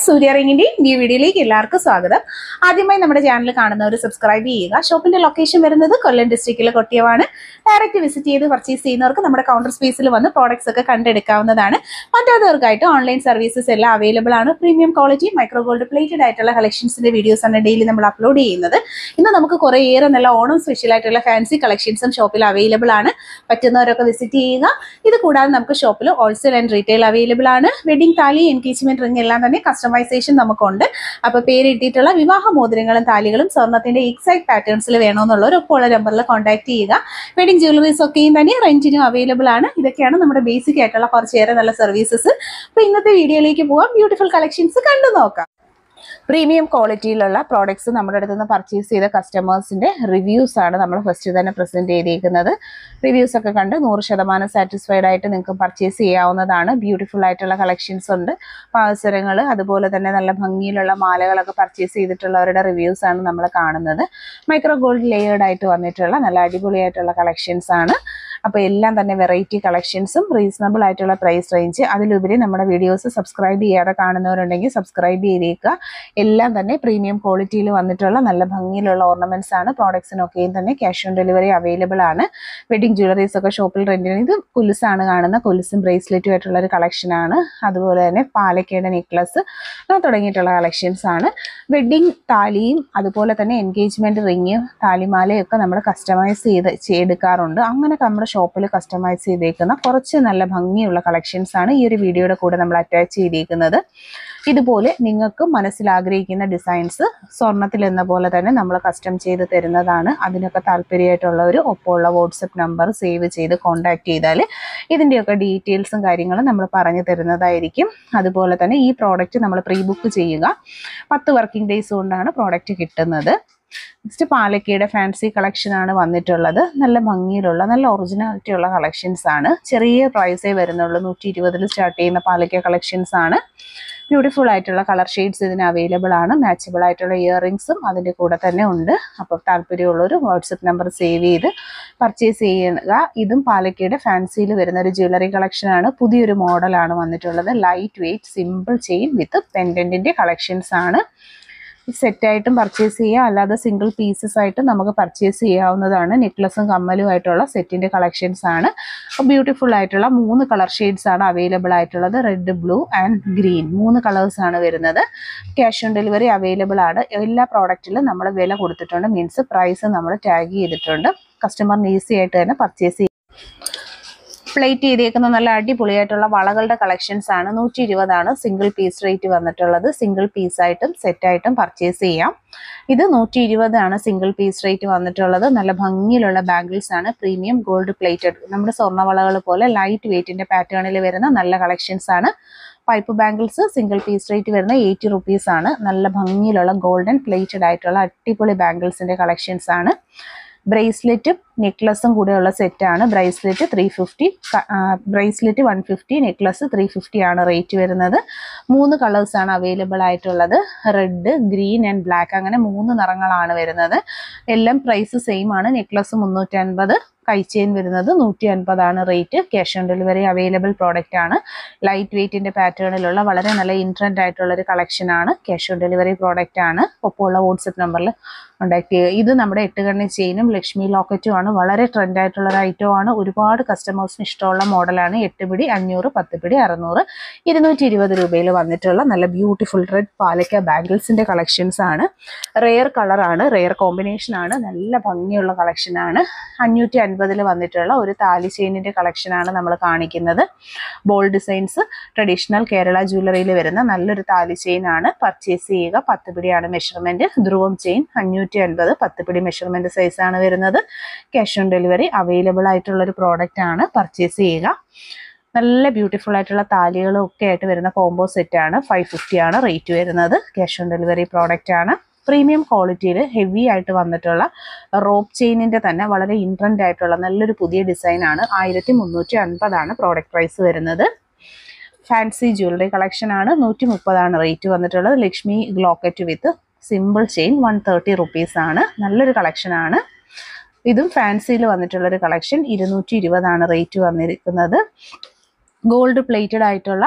സൂര്യ റിങ്ങിന്റെ ന്യൂ വീഡിയോയിലേക്ക് എല്ലാവർക്കും സ്വാഗതം ആദ്യമായി നമ്മുടെ ചാനൽ കാണുന്നവർ സബ്സ്ക്രൈബ് ചെയ്യുക ഷോപ്പിന്റെ ലൊക്കേഷൻ വരുന്നത് കൊല്ലം ഡിസ്ട്രിക്റ്റിലെ കൊട്ടിയവാണ് ഡയറക്റ്റ് വിസിറ്റ് ചെയ്ത് പർച്ചേസ് ചെയ്യുന്നവർക്ക് നമ്മുടെ കൗണ്ടർ സ്പേസിൽ വന്ന് പ്രോഡക്ട്സ് ഒക്കെ കണ്ടെടുക്കാവുന്നതാണ് മറ്റാത്തവർക്കായിട്ട് ഓൺലൈൻ സർവീസസ് എല്ലാം അവൈലബിൾ ആണ് premium quality micro gold plated ആയിട്ടുള്ള കളക്ഷൻസിന്റെ വീഡിയോസ് ആണ് ഡെയിലി നമ്മൾ അപ്ലോഡ് ചെയ്യുന്നത് ഇന്ന് നമുക്ക് കുറേയേറെ നല്ല ഓണം സ്പെഷ്യൽ ആയിട്ടുള്ള ഫാൻസി കളക്ഷൻസും ഷോപ്പിൽ അവൈലബിൾ ആണ് പറ്റുന്നവരൊക്കെ വിസിറ്റ് ചെയ്യുക ഇത് കൂടാതെ നമുക്ക് ഷോപ്പിൽ ഹോൾസെയിൽ ആൻഡ് റീറ്റെയിൽ അവൈലബിൾ ആണ് വെഡിങ് താലി എൻഗേജ്മെന്റ് റിംഗ് എല്ലാം തന്നെ കസ്റ്റമൈസേഷൻ നമുക്കുണ്ട് അപ്പൊ പേരിട്ടിട്ടുള്ള വിവാഹ മോതിരങ്ങളും താലികളും സ്വർണത്തിന്റെ എക്സാക്ട് പാറ്റേൺസിൽ വേണമെന്നുള്ളവർ ഒപ്പമുള്ള നമ്പറിൽ കോൺടാക്ട് ചെയ്യുക വെഡിങ് ജ്വല്ലറീസ് ഒക്കെയും തന്നെ റെന്റിനും അവൈലബിൾ ആണ് ഇതൊക്കെയാണ് നമ്മുടെ ബേസിക് ആയിട്ടുള്ള കുറച്ചേറെ നല്ല സർവീസസ് അപ്പൊ ഇന്നത്തെ വീഡിയോയിലേക്ക് പോവാം ബ്യൂട്ടിഫുൾ കളക്ഷൻസ് കണ്ടു നോക്കാം പ്രീമിയം ക്വാളിറ്റിയിലുള്ള പ്രോഡക്ട്സ് നമ്മുടെ അടുത്ത് നിന്ന് പർച്ചേസ് ചെയ്ത കസ്റ്റമേഴ്സിന്റെ റിവ്യൂസ് ആണ് നമ്മൾ ഫസ്റ്റ് തന്നെ പ്രസന്റ് ചെയ്തിരിക്കുന്നത് റിവ്യൂസ് ഒക്കെ കണ്ട് നൂറ് ശതമാനം സാറ്റിസ്ഫൈഡ് ആയിട്ട് നിങ്ങൾക്ക് പർച്ചേസ് ചെയ്യാവുന്നതാണ് ബ്യൂട്ടിഫുൾ ആയിട്ടുള്ള കളക്ഷൻസ് ഉണ്ട് പാവസരങ്ങൾ അതുപോലെ തന്നെ നല്ല ഭംഗിയിലുള്ള മാലകളൊക്കെ പർച്ചേസ് ചെയ്തിട്ടുള്ളവരുടെ റിവ്യൂസ് ആണ് നമ്മൾ കാണുന്നത് മൈക്രോ ഗോൾഡ് ലെയേർഡ് ആയിട്ട് വന്നിട്ടുള്ള നല്ല അടിപൊളിയായിട്ടുള്ള കളക്ഷൻസ് ആണ് അപ്പോൾ എല്ലാം തന്നെ വെറൈറ്റി കളക്ഷൻസും റീസണബിൾ ആയിട്ടുള്ള പ്രൈസ് റേഞ്ച് അതിലുപരി നമ്മുടെ വീഡിയോസ് സബ്സ്ക്രൈബ് ചെയ്യാതെ കാണുന്നവരുണ്ടെങ്കിൽ സബ്സ്ക്രൈബ് ചെയ്തേക്കുക എല്ലാം തന്നെ പ്രീമിയം ക്വാളിറ്റിയിൽ വന്നിട്ടുള്ള നല്ല ഭംഗിയിലുള്ള ഓർണമെന്റ്സ് ആണ് പ്രോഡക്ട്സിനൊക്കെയും തന്നെ ക്യാഷ് ഓൺ ഡെലിവറി അവൈലബിൾ ആണ് വെഡിങ് ജ്വല്ലറീസ് ഒക്കെ ഷോപ്പിൽ റെന്റിന് ഇത് കുലുസാണ് കാണുന്ന കുലുസും ബ്രേസ്ലെറ്റും ആയിട്ടുള്ള ഒരു കളക്ഷൻ ആണ് അതുപോലെ തന്നെ പാലക്കയുടെ നെക്ലസ് തുടങ്ങിയിട്ടുള്ള കളക്ഷൻസ് ആണ് വെഡിങ് താലിയും അതുപോലെ തന്നെ എൻഗേജ്മെന്റ് റിങ് താലിമാലയും ഒക്കെ നമ്മൾ കസ്റ്റമൈസ് ചെയ്ത് ചെയ്തെടുക്കാറുണ്ട് അങ്ങനെ നമ്മുടെ ഷോപ്പിൽ കസ്റ്റമൈസ് ചെയ്തേക്കുന്ന കുറച്ച് നല്ല ഭംഗിയുള്ള കളക്ഷൻസ് ആണ് ഈ ഒരു വീഡിയോയുടെ കൂടെ നമ്മൾ അറ്റാച്ച് ചെയ്തിരിക്കുന്നത് ഇതുപോലെ നിങ്ങൾക്ക് മനസ്സിൽ ആഗ്രഹിക്കുന്ന ഡിസൈൻസ് സ്വർണത്തിൽ എന്ന പോലെ തന്നെ നമ്മൾ കസ്റ്റം ചെയ്ത് തരുന്നതാണ് അതിനൊക്കെ താല്പര്യമായിട്ടുള്ളവർ ഒപ്പമുള്ള വാട്സപ്പ് നമ്പർ സേവ് ചെയ്ത് കോൺടാക്ട് ചെയ്താൽ ഇതിൻ്റെയൊക്കെ ഡീറ്റെയിൽസും കാര്യങ്ങളും നമ്മൾ പറഞ്ഞു തരുന്നതായിരിക്കും അതുപോലെ തന്നെ ഈ പ്രോഡക്റ്റ് നമ്മൾ പ്രീ ബുക്ക് ചെയ്യുക പത്ത് വർക്കിംഗ് ഡേയ്സ് കൊണ്ടാണ് പ്രോഡക്റ്റ് കിട്ടുന്നത് നെക്സ്റ്റ് പാലക്കയുടെ ഫാൻസി കളക്ഷൻ ആണ് വന്നിട്ടുള്ളത് നല്ല ഭംഗിയിലുള്ള നല്ല ഒറിജിനാലിറ്റി ഉള്ള കളക്ഷൻസ് ആണ് ചെറിയ പ്രൈസേ വരുന്നുള്ളൂ നൂറ്റി ഇരുപതിൽ സ്റ്റാർട്ട് ചെയ്യുന്ന പാലക്ക കളക്ഷൻസ് ആണ് ബ്യൂട്ടിഫുൾ ആയിട്ടുള്ള കളർ ഷെയ്ഡ്സ് ഇതിന് അവൈലബിൾ ആണ് മാച്ചബിൾ ആയിട്ടുള്ള ഇയറിങ്സും അതിൻ്റെ കൂടെ തന്നെ ഉണ്ട് അപ്പോൾ താല്പര്യമുള്ളൊരു വാട്സപ്പ് നമ്പർ സേവ് ചെയ്ത് പർച്ചേസ് ചെയ്യുക ഇതും പാലക്കയുടെ ഫാൻസിയിൽ വരുന്ന ഒരു ജ്വല്ലറി കളക്ഷനാണ് പുതിയൊരു മോഡലാണ് വന്നിട്ടുള്ളത് light weight simple chain with പെൻഡൻറ്റിൻ്റെ കളക്ഷൻസ് ആണ് സെറ്റായിട്ടും പർച്ചേസ് ചെയ്യുക അല്ലാതെ സിംഗിൾ പീസസ് ആയിട്ട് നമുക്ക് പർച്ചേസ് ചെയ്യാവുന്നതാണ് നെക്ലസും കമ്മലും ആയിട്ടുള്ള സെറ്റിൻ്റെ കളക്ഷൻസ് ആണ് ബ്യൂട്ടിഫുൾ ആയിട്ടുള്ള മൂന്ന് കളർ ഷെയ്ഡ്സ് ആണ് അവൈലബിൾ ആയിട്ടുള്ളത് റെഡ് ബ്ലൂ ആൻഡ് ഗ്രീൻ മൂന്ന് കളേഴ്സ് ആണ് വരുന്നത് ക്യാഷ് ഓൺ ഡെലിവറി അവൈലബിൾ ആണ് എല്ലാ പ്രോഡക്റ്റിലും നമ്മൾ വില കൊടുത്തിട്ടുണ്ട് മീൻസ് പ്രൈസ് നമ്മൾ ടാഗ് ചെയ്തിട്ടുണ്ട് കസ്റ്റമറിന് ഈസി ആയിട്ട് തന്നെ പർച്ചേസ് ചെയ്യാം പ്ലേറ്റ് ചെയ്തേക്കുന്ന നല്ല അടിപൊളിയായിട്ടുള്ള വളകളുടെ കളക്ഷൻസ് ആണ് നൂറ്റി ഇരുപതാണ് സിംഗിൾ പീസ് റേറ്റ് വന്നിട്ടുള്ളത് സിംഗിൾ പീസായിട്ടും സെറ്റായിട്ടും പർച്ചേസ് ചെയ്യാം ഇത് നൂറ്റി ഇരുപതാണ് സിംഗിൾ പീസ് റേറ്റ് വന്നിട്ടുള്ളത് നല്ല ഭംഗിയിലുള്ള ബാംഗിൾസ് ആണ് പ്രീമിയം ഗോൾഡ് പ്ലേറ്റഡ് നമ്മുടെ സ്വർണ്ണവളകൾ പോലെ ലൈറ്റ് വെയ്റ്റിന്റെ പാറ്റേണിൽ വരുന്ന നല്ല കളക്ഷൻസ് ആണ് pipe bangles single piece rate വരുന്ന എയ്റ്റി റുപ്പീസ് ആണ് നല്ല ഭംഗിയിലുള്ള ഗോൾഡൻ പ്ലേറ്റഡ് ആയിട്ടുള്ള അടിപൊളി ബാംഗിൾസിന്റെ കളക്ഷൻസ് ആണ് ബ്രേസ്ലെറ്റും നെക്ലസും കൂടെയുള്ള സെറ്റാണ് bracelet three fifty bracelet one fifty necklace three fifty ആണ് റേറ്റ് വരുന്നത് മൂന്ന് കളേഴ്സാണ് അവൈലബിൾ ആയിട്ടുള്ളത് റെഡ് ഗ്രീൻ ആൻഡ് ബ്ലാക്ക് അങ്ങനെ മൂന്ന് നിറങ്ങളാണ് വരുന്നത് എല്ലാം പ്രൈസ് സെയിം ആണ് നെക്ലസ് മുന്നൂറ്റൻപത് കൈച്ചെയിൻ വരുന്നത് നൂറ്റി അൻപതാണ് rate cash on delivery available product ആണ് ലൈറ്റ് വെയ്റ്റിന്റെ പാറ്റേണിലുള്ള വളരെ നല്ല ഇൻട്രൻഡ് ആയിട്ടുള്ള ഒരു കളക്ഷൻ ആണ് ക്യാഷ് ഓൺ ഡെലിവറി പ്രോഡക്റ്റ് ആണ് ഒപ്പമുള്ള വാട്സപ്പ് നമ്പറിൽ കോൺടാക്ട് ചെയ്യുക ഇത് നമ്മുടെ എട്ടുകണ്ണി ചെയിനും ലക്ഷ്മി ലോക്കറ്റും ആണ് വളരെ ട്രെൻഡ് ആയിട്ടുള്ള ഒരു ഐറ്റം ആണ് ഒരുപാട് കസ്റ്റമേഴ്സിന് ഇഷ്ടമുള്ള മോഡലാണ് എട്ട് പിടി അഞ്ഞൂറ് പത്ത് പിടി അറുന്നൂറ് ഇരുന്നൂറ്റി ഇരുപത് രൂപയിൽ വന്നിട്ടുള്ള നല്ല ബ്യൂട്ടിഫുൾ റെഡ് പാലക്ക ബാംഗിൾസിന്റെ കളക്ഷൻസ് ആണ് റെയർ കളറാണ് റെയർ കോമ്പിനേഷൻ ആണ് നല്ല ഭംഗിയുള്ള കളക്ഷൻ ആണ് അഞ്ഞൂറ്റി അൻപതിൽ വന്നിട്ടുള്ള ഒരു താലി ചെയിനിന്റെ കളക്ഷൻ ആണ് നമ്മൾ കാണിക്കുന്നത് ബോൾ ഡിസൈൻസ് ട്രഡീഷണൽ കേരള ജ്വല്ലറിയിൽ വരുന്ന നല്ലൊരു താലി ചെയിൻ ആണ് പർച്ചേസ് ചെയ്യുക പത്ത് പിടിയാണ് മെഷർമെന്റ് ധ്രുവം ചെയിൻ അഞ്ഞൂറ്റി അൻപത് പത്ത് പിടി മെഷർമെന്റ് സൈസ് ആണ് വരുന്നത് ക്യാഷ് ഓൺ ഡെലിവറി അവൈലബിൾ ആയിട്ടുള്ള ഒരു പ്രോഡക്റ്റ് ആണ് പർച്ചേസ് ചെയ്യുക നല്ല ബ്യൂട്ടിഫുൾ ആയിട്ടുള്ള താലികളും ഒക്കെ ആയിട്ട് വരുന്ന കോംബോ സെറ്റ് ആണ് ഫൈവ് ഫിഫ്റ്റി ആണ് റേറ്റ് വരുന്നത് ക്യാഷ് ഓൺ ഡെലിവറി പ്രോഡക്റ്റ് ആണ് പ്രീമിയം ക്വാളിറ്റിയിൽ ഹെവി ആയിട്ട് വന്നിട്ടുള്ള റോപ്പ് ചെയിനിന്റെ തന്നെ വളരെ ഇൻട്രൻഡ് ആയിട്ടുള്ള നല്ലൊരു പുതിയ ഡിസൈൻ ആണ് ആയിരത്തി മുന്നൂറ്റി അൻപതാണ് പ്രോഡക്റ്റ് പ്രൈസ് വരുന്നത് ഫാൻസി ജ്വല്ലറി കളക്ഷൻ ആണ് നൂറ്റി മുപ്പതാണ് റേറ്റ് വന്നിട്ടുള്ളത് Lakshmi locket with simple chain one thirty rupees ആണ് നല്ലൊരു കളക്ഷൻ ആണ് ഇതും ഫാൻസിയിൽ വന്നിട്ടുള്ള ഒരു കളക്ഷൻ ഇരുന്നൂറ്റി ഇരുപതാണ് റേറ്റ് വന്നിരിക്കുന്നത് ഗോൾഡ് പ്ലേറ്റഡ് ആയിട്ടുള്ള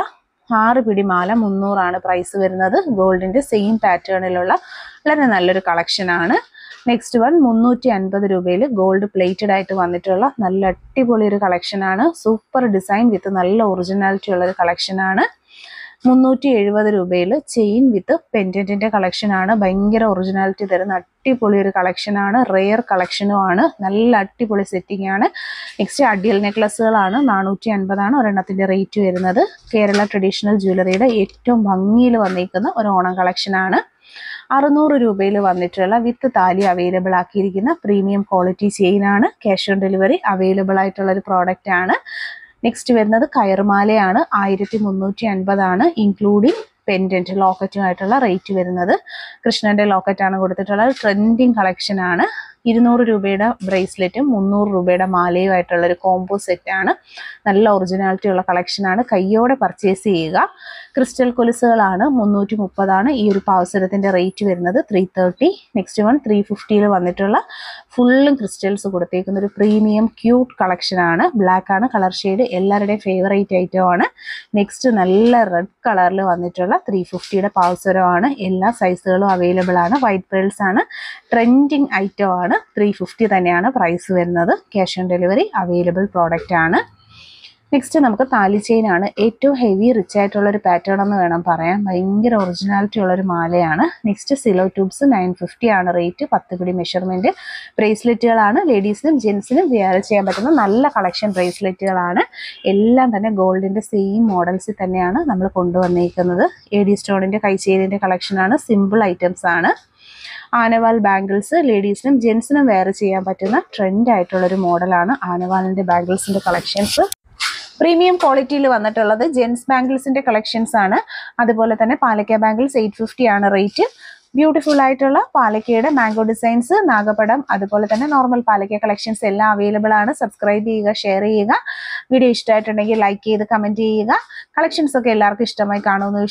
ആറ് പിടി മാല മുന്നൂറാണ് പ്രൈസ് വരുന്നത് ഗോൾഡിന്റെ സെയിം പാറ്റേണിലുള്ള വളരെ നല്ലൊരു കളക്ഷനാണ് നെക്സ്റ്റ് വൺ മുന്നൂറ്റി അൻപത് രൂപയിൽ ഗോൾഡ് പ്ലേറ്റഡ് ആയിട്ട് വന്നിട്ടുള്ള നല്ല അടിപൊളി ഒരു കളക്ഷനാണ് സൂപ്പർ ഡിസൈൻ വിത്ത് നല്ല ഒറിജിനാലിറ്റി ഉള്ള ഒരു കളക്ഷനാണ് മുന്നൂറ്റി എഴുപത് രൂപയിൽ ചെയിൻ വിത്ത് പെൻഡന്റിന്റെ കളക്ഷനാണ് ഭയങ്കര ഒറിജിനാലിറ്റി തരുന്ന അടിപൊളി ഒരു കളക്ഷനാണ് റെയർ കളക്ഷനും ആണ് നല്ല അടിപൊളി സെറ്റിംഗ് ആണ് നെക്സ്റ്റ് അഡിയൽ നെക്ലസുകളാണ് നാനൂറ്റി അൻപതാണ് ഒരെണ്ണത്തിന്റെ റേറ്റ് വരുന്നത് കേരള ട്രഡീഷണൽ ജ്വല്ലറിയുടെ ഏറ്റവും ഭംഗിയിൽ വന്നിരിക്കുന്ന ഒരു ഓണം കളക്ഷനാണ് അറുന്നൂറ് രൂപയിൽ വന്നിട്ടുള്ള വിത്ത് താലി അവൈലബിൾ ആക്കിയിരിക്കുന്ന പ്രീമിയം ക്വാളിറ്റി ചെയിൻ ആണ് ക്യാഷ് ഓൺ ഡെലിവറി അവൈലബിൾ ആയിട്ടുള്ള ഒരു പ്രോഡക്റ്റ് ആണ് നെക്സ്റ്റ് വരുന്നത് കയറുമാലയാണ് ആയിരത്തി മുന്നൂറ്റി അൻപതാണ് ഇൻക്ലൂഡിങ് പെൻഡന്റ് ലോക്കറ്റുമായിട്ടുള്ള റേറ്റ് വരുന്നത് കൃഷ്ണന്റെ ലോക്കറ്റ് ആണ് കൊടുത്തിട്ടുള്ളത് ട്രെൻഡിങ് കളക്ഷൻ ആണ് ഇരുന്നൂറ് രൂപയുടെ ബ്രേസ്ലെറ്റും മുന്നൂറ് രൂപയുടെ മാലയുമായിട്ടുള്ള ഒരു കോംബോ സെറ്റ് ആണ് നല്ല ഒറിജിനാലിറ്റി ഉള്ള കളക്ഷൻ ആണ് കയ്യോടെ പർച്ചേസ് ചെയ്യുക ക്രിസ്റ്റൽ കൊലുസുകളാണ് മുന്നൂറ്റി മുപ്പതാണ് ഈ ഒരു പാവസരത്തിന്റെ റേറ്റ് വരുന്നത് three thirty next one three ഫിഫ്റ്റിയിൽ വന്നിട്ടുള്ള ഫുള്ളും ക്രിസ്റ്റൽസ് കൊടുത്തേക്കുന്ന ഒരു പ്രീമിയം ക്യൂട്ട് കളക്ഷൻ ആണ് ബ്ലാക്ക് ആണ് കളർ ഷെയ്ഡ് എല്ലാവരുടെയും ഫേവറേറ്റ് ഐറ്റം ആണ് നെക്സ്റ്റ് നല്ല റെഡ് കളറിൽ വന്നിട്ടുള്ള ത്രീ ഫിഫ്റ്റിയുടെ പാവസരമാണ് എല്ലാ സൈസുകളും അവൈലബിൾ ആണ് വൈറ്റ് പേൾസ് ആണ് ട്രെൻഡിങ് ഐറ്റം ആണ് ത്രീ ഫിഫ്റ്റി തന്നെയാണ് പ്രൈസ് വരുന്നത് cash on delivery available product ആണ് നെക്സ്റ്റ് നമുക്ക് താലി ചെയിൻ ആണ് ഏറ്റവും ഹെവി റിച്ച് ആയിട്ടുള്ള ഒരു പാറ്റേൺ എന്ന് വേണം പറയാൻ ഭയങ്കര ഒറിജിനാലിറ്റി ഉള്ള ഒരു മാലയാണ് നെക്സ്റ്റ് സിലോ ട്യൂബ്സ് നയൻ ഫിഫ്റ്റി ആണ് റേറ്റ് പത്ത് പിടി മെഷർമെന്റ് ബ്രേസ്ലെറ്റുകളാണ് ലേഡീസിനും ജെൻസിനും വെയർ ചെയ്യാൻ പറ്റുന്ന നല്ല കളക്ഷൻ ബ്രേസ്ലെറ്റുകളാണ് എല്ലാം തന്നെ ഗോൾഡിന്റെ സെയിം മോഡൽസിൽ തന്നെയാണ് നമ്മൾ കൊണ്ടുവന്നിരിക്കുന്നത് എ ഡി സ്റ്റോണിന്റെ കൈച്ചേരിന്റെ കളക്ഷനാണ് സിമ്പിൾ ഐറ്റംസ് ആണ് ആനവാൽ ബാംഗിൾസ് ലേഡീസിനും ജെൻസിനും വെയർ ചെയ്യാൻ പറ്റുന്ന ട്രെൻഡ് ആയിട്ടുള്ള ഒരു മോഡലാണ് ആനവാലിന്റെ ബാംഗിൾസിന്റെ കളക്ഷൻസ് പ്രീമിയം ക്വാളിറ്റിയിൽ വന്നിട്ടുള്ളത് ജെൻസ് ബാംഗിൾസിന്റെ കളക്ഷൻസ് ആണ് അതുപോലെ തന്നെ പാലക്ക ബാംഗിൾസ് എയ്റ്റ് ഫിഫ്റ്റി ആണ് റേറ്റ് ബ്യൂട്ടിഫുൾ ആയിട്ടുള്ള പാലക്കയുടെ മാംഗോ ഡിസൈൻസ് നാഗപടം അതുപോലെ തന്നെ നോർമൽ പാലക്ക കളക്ഷൻസ് എല്ലാം അവൈലബിൾ ആണ് സബ്സ്ക്രൈബ് ചെയ്യുക ഷെയർ ചെയ്യുക വീഡിയോ ഇഷ്ടമായിട്ടുണ്ടെങ്കിൽ ലൈക്ക് ചെയ്ത് കമന്റ് ചെയ്യുക കളക്ഷൻസ് ഒക്കെ എല്ലാവർക്കും ഇഷ്ടമായി കാണുമെന്ന്